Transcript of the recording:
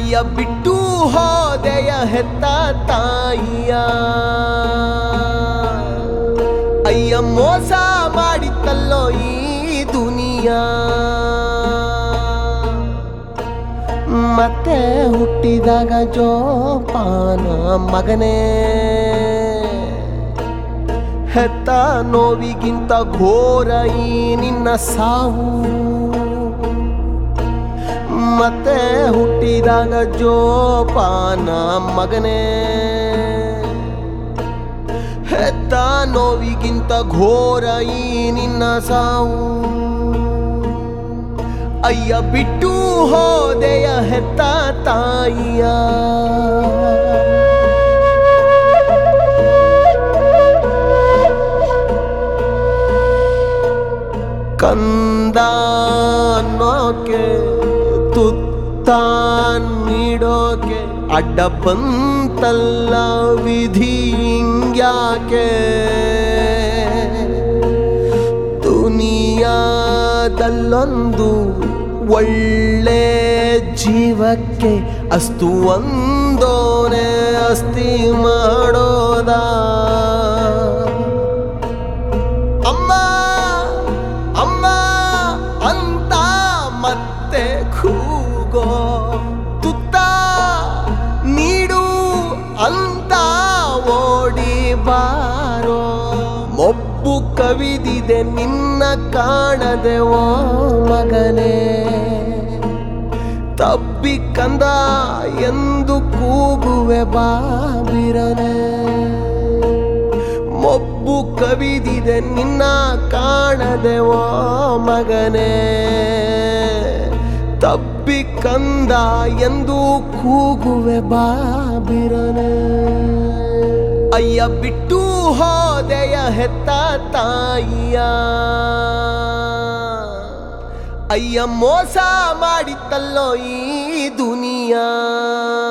ಅಯ್ಯ ಬಿಟ್ಟು ಹೋದೆಯ ಹೆತ್ತ ತಾಯಿಯ ಅಯ್ಯ ಮೋಸ ಮಾಡಿತ್ತಲ್ಲೋ ಈ ದುನಿಯಾ ಮತ್ತೆ ಹುಟ್ಟಿದಾಗ ಜೋಪಾನ ಮಗನೇ ಹೆತ್ತ ನೋವಿಗಿಂತ ಘೋರ ಈ ನಿನ್ನ ಸಾವು ಮತ್ತೆ ಹುಟ್ಟಿದಾಗ ಜೋಪಾನ ಮಗನೇ ಹೆತ್ತ ನೋವಿಗಿಂತ ಘೋರ ಈ ನಿನ್ನ ಸಾವು ಅಯ್ಯ ಬಿಟ್ಟು ಹೋದೆಯ ಹೆತ್ತ ತಾಯಿಯ ಕಂದ ಅನ್ನೋಕೆ ತುತ್ತ ನೀಡೋಕೆ ಅಡ್ಡ ಬಂತಲ್ಲ ವಿಧಿ ಹಿಂಗ್ಯಾಕೆ ದುನಿಯಾದಲ್ಲೊಂದು ಒಳ್ಳೆ ಜೀವಕ್ಕೆ ಅಸ್ತು ಒಂದೋನೆ ಅಸ್ತಿ ಮಾಡೋದ ಅಮ್ಮ ಅಮ್ಮ ಅಂತ ಮತ್ತೆ ಕೂಗೋ ತುತ್ತ ನೀಡು ಅಂತ ಓಡಿ ಬಾರೋ ಮೊಬ್ಬು ಕವಿದಿದೆ ನಿನ್ನ ಕಾಣದೆ ಓ ಮಗನೇ ತಬ್ಬಿ ಕಂದ ಎಂದು ಕೂಗುವೆ ಬಾಬಿರನೆ ಮೊಬ್ಬು ಕವಿದಿದೆ ನಿನ್ನ ಕಾಣದೆ ಓ ಮಗನೇ ತಬ್ಬಿ ಕಂದ ಎಂದು ಕೂಗುವೆ ಬಾಬಿರನೆ ಅಯ್ಯ ಬಿಟ್ಟು ಹೋದೆಯ ಹೆತ್ತ ತಾಯಿಯ ಅಯ್ಯ ಮೋಸ ಮಾಡಿತ್ತಲ್ಲೋ ಈ ದುನಿಯಾ